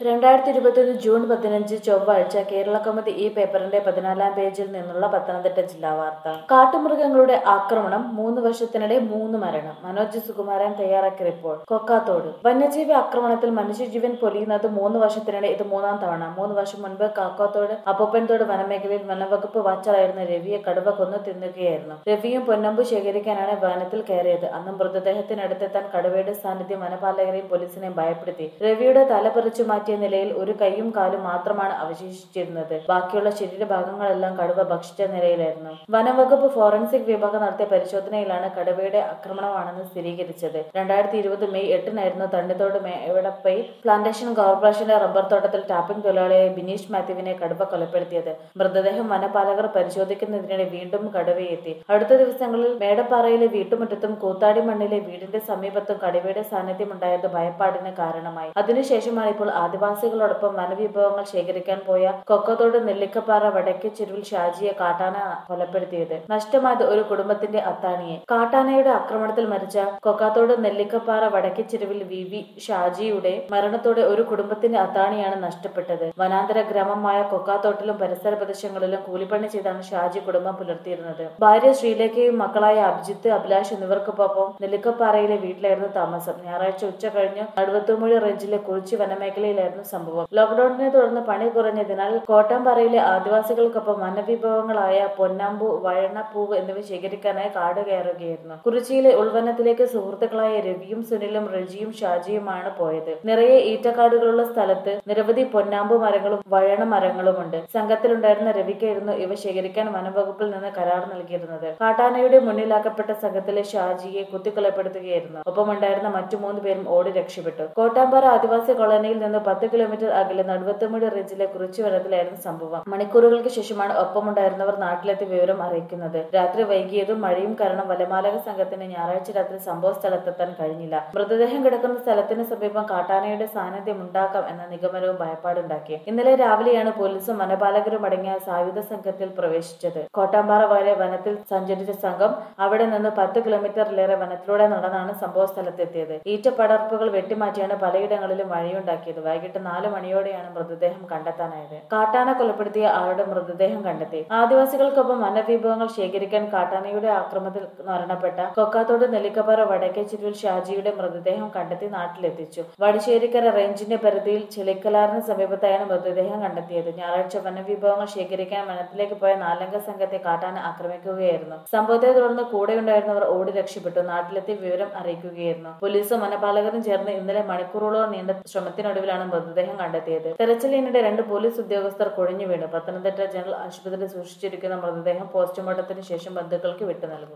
രണ്ടായിരത്തി ഇരുപത്തിയൊന്ന് ജൂൺ പതിനഞ്ച് ചൊവ്വാഴ്ച കേരള കൗമുദി ഈ പേപ്പറിന്റെ പതിനാലാം പേജിൽ നിന്നുള്ള പത്തനംതിട്ട ജില്ലാ വാർത്ത കാട്ടുമൃഗങ്ങളുടെ ആക്രമണം മൂന്ന് വർഷത്തിനിടെ മൂന്ന് മരണം മനോജ് സുകുമാരൻ തയ്യാറാക്കിയ റിപ്പോർട്ട് കൊക്കാത്തോട് വന്യജീവി ആക്രമണത്തിൽ മനുഷ്യജീവൻ പൊലിയുന്നത് മൂന്ന് വർഷത്തിനിടെ ഇത് മൂന്നാം തവണ മൂന്ന് വർഷം മുൻപ് കാക്കോത്തോട് അപ്പൂപ്പൻതോട് വനമേഖലയിൽ വനവകുപ്പ് വാച്ചറായിരുന്ന രവിയെ കടുവ കൊന്നു തിന്നുകയായിരുന്നു രവിയും പൊന്നമ്പു ശേഖരിക്കാനാണ് വനത്തിൽ കയറിയത് അന്ന് മൃതദേഹത്തിനടുത്തെത്താൻ കടുവയുടെ സാന്നിധ്യം വനപാലകരെയും പോലീസിനെയും ഭയപ്പെടുത്തി രവിയുടെ തല പറിച്ചു മാറ്റിയ നിലയിൽ ഒരു കൈയും കാലും മാത്രമാണ് അവശേഷിച്ചിരുന്നത് ബാക്കിയുള്ള ശരീരഭാഗങ്ങളെല്ലാം കടുവ ഭക്ഷിച്ച നിലയിലായിരുന്നു വനവകുപ്പ് ഫോറൻസിക് വിഭാഗം നടത്തിയ പരിശോധനയിലാണ് കടുവയുടെ ആക്രമണമാണെന്ന് സ്ഥിരീകരിച്ചത് രണ്ടായിരത്തി ഇരുപത് മെയ് എട്ടിനായിരുന്നു തണ്ണിത്തോട് മേവടപ്പൈ പ്ലാന്റേഷൻ കോർപ്പറേഷന്റെ റബ്ബർ തോട്ടത്തിൽ ടാപ്പിംഗ് തൊഴിലാളിയായ ബിനീഷ് മാത്യുവിനെ കടുവ കൊലപ്പെടുത്തിയത് മൃതദേഹം വനപാലകർ പരിശോധിക്കുന്നതിനിടെ വീണ്ടും കടുവയെത്തി അടുത്ത ദിവസങ്ങളിൽ മേടപ്പാറയിലെ വീട്ടുമുറ്റത്തും കൂത്താടി മണ്ണിലെ വീടിന്റെ സമീപത്തും കടുവയുടെ സാന്നിധ്യമുണ്ടായത് ഭയപ്പാടിന് കാരണമായി അതിനുശേഷമാണ് ഇപ്പോൾ ആദിവാസികളോടൊപ്പം വനവിഭവങ്ങൾ ശേഖരിക്കാൻ പോയ കൊക്കത്തോട് നെല്ലിക്കപ്പാറ വടക്കേ ചെരുവിൽ ഷാജിയെ കാട്ടാന കൊലപ്പെടുത്തിയത് നഷ്ടമായത് ഒരു കുടുംബത്തിന്റെ അത്താണിയെ കാട്ടാനയുടെ ആക്രമണത്തിൽ മരിച്ച കൊക്കാത്തോട് നെല്ലിക്കപ്പാറ വടക്കേ ചെരുവിൽ വി വി ഷാജിയുടെ മരണത്തോടെ ഒരു കുടുംബത്തിന്റെ അത്താണിയാണ് നഷ്ടപ്പെട്ടത് വനാന്തര ഗ്രാമമായ കൊക്കാത്തോട്ടിലും പരിസര പ്രദേശങ്ങളിലും കൂലിപ്പണി ചെയ്താണ് ഷാജി കുടുംബം പുലർത്തിയിരുന്നത് ഭാര്യ ശ്രീലേഖയും മക്കളായ അഭിജിത്ത് അഭിലാഷ് എന്നിവർക്കൊപ്പം നെല്ലിക്കപ്പാറയിലെ വീട്ടിലായിരുന്നു താമസം ഞായറാഴ്ച ഉച്ച കഴിഞ്ഞ് നടുവത്തുമൂഴി റേഞ്ചിലെ കുറിച്ചി വനമേഖലയിലായിരുന്നു സംഭവം ലോക്ഡൌണിനെ തുടർന്ന് പണി കുറഞ്ഞതിനാൽ കോട്ടംപാറയിലെ ആദിവാസികൾക്കൊപ്പം വനവിഭവങ്ങളായ പൊന്നാമ്പു വഴണപ്പൂവ് എന്നിവ ശേഖരിക്കാനായി കാട് കയറുകയായിരുന്നു കുറിച്ചിയിലെ ഉൾവനത്തിലേക്ക് സുഹൃത്തുക്കളായ രവിയും സുനിലും റജിയും ഷാജിയുമാണ് പോയത് നിറയെ ഈറ്റക്കാടുകളുള്ള സ്ഥലത്ത് നിരവധി പൊന്നാമ്പു മരങ്ങളും വഴണ മരങ്ങളുമുണ്ട് സംഘത്തിലുണ്ടായിരുന്ന രവിക്കായിരുന്നു ഇവ ശേഖരിക്കാൻ വനംവകുപ്പിൽ നിന്ന് കരാർ നൽകിയിരുന്നത് കാട്ടാനയുടെ മുന്നിലാക്കപ്പെട്ട സംഘത്തിലെ ഷാജിയെ കുത്തിക്കൊലപ്പെടുത്തുകയായിരുന്നു ഒപ്പമുണ്ടായിരുന്ന മറ്റു മൂന്ന് പേരും ഓടി രക്ഷപ്പെട്ടു കോട്ടാമ്പാറ ആദിവാസി കോളനിയിൽ നിന്ന് പത്ത് കിലോമീറ്റർ അകലെ നടുവത്തമുടി റേഞ്ചിലെ കുറിച്ചു വനത്തിലായിരുന്നു സംഭവം മണിക്കൂറുകൾക്ക് ശേഷമാണ് ഒപ്പമുണ്ടായിരുന്നവർ നാട്ടിലെത്തി വിവരം അറിയിക്കുന്നത് രാത്രി വൈകിയതും മഴയും കാരണം വനപാലക സംഘത്തിന് ഞായറാഴ്ച രാത്രി സംഭവ സ്ഥലത്തെത്താൻ കഴിഞ്ഞില്ല മൃതദേഹം കിടക്കുന്ന സ്ഥലത്തിന് സമീപം കാട്ടാനയുടെ സാന്നിധ്യം ഉണ്ടാക്കാം എന്ന നിഗമനവും ഭയപ്പാടുണ്ടാക്കി ഇന്നലെ രാവിലെയാണ് പോലീസും വനപാലകരും അടങ്ങിയ സായുധ സംഘത്തിൽ പ്രവേശിച്ചത് കോട്ടാമ്പാറ വരെ വനത്തിൽ സഞ്ചരിച്ച സംഘം അവിടെ നിന്ന് പത്ത് കിലോമീറ്ററിലേറെ വനത്തിലൂടെ നടന്നാണ് സംഭവ സ്ഥലത്തെത്തിയത് ഈറ്റപ്പടർപ്പുകൾ വെട്ടിമാറ്റിയാണ് പലയിടങ്ങളിലും വഴിയുണ്ടാക്കിയത് വൈകിട്ട് നാല് മണിയോടെയാണ് മൃതദേഹം കണ്ടെത്താനായത് കാട്ടാന കൊലപ്പെടുത്തിയ ആളുടെ മൃതദേഹം കണ്ടെത്തി ആദിവാസികൾക്കൊപ്പം വനവിഭവങ്ങൾ ശേഖരിക്കാൻ കാട്ടാനയുടെ ആക്രമണത്തിൽ മരണപ്പെട്ട കൊക്കാത്തോട് നെല്ലിക്കപ്പാറ വടക്കേ ചിരുവിൽ ഷാജിയുടെ മൃതദേഹം കണ്ടെത്തി നാട്ടിലെത്തിച്ചു വടിശ്ശേരിക്കര റേഞ്ചിന്റെ പരിധിയിൽ ചെളിക്കലാറിന് സമീപത്തായാണ് മൃതദേഹം കണ്ടെത്തിയത് ഞായറാഴ്ച വനവിഭവങ്ങൾ ശേഖരിക്കാൻ വനത്തിലേക്ക് പോയ നാലംഗ സംഘത്തെ കാട്ടാന ആക്രമിക്കുകയായിരുന്നു സംഭവത്തെ തുടർന്ന് കൂടെയുണ്ടായിരുന്നവർ ഓടി രക്ഷപ്പെട്ടു നാട്ടിലെത്തി വിവരം അറിയിക്കുകയായിരുന്നു പോലീസും വനപാലകരും ചേർന്ന് ഇന്നലെ മണിക്കൂറോളം നീണ്ട ശ്രമത്തിനൊടുവിലാണ് മൃതദേഹം കണ്ടെത്തിയത് തെരച്ചിലിനിടെ രണ്ട് പോലീസ് ഉദ്യോഗസ്ഥർ കൊഴിഞ്ഞു വീണു പത്തനംതിട്ട ജനറൽ ആശുപത്രിയിൽ സൂക്ഷിച്ചിരിക്കുന്ന മൃതദേഹം പോസ്റ്റ്മോർട്ടത്തിന് ശേഷം ബന്ധുക്കൾക്ക് വിട്ടു നൽകും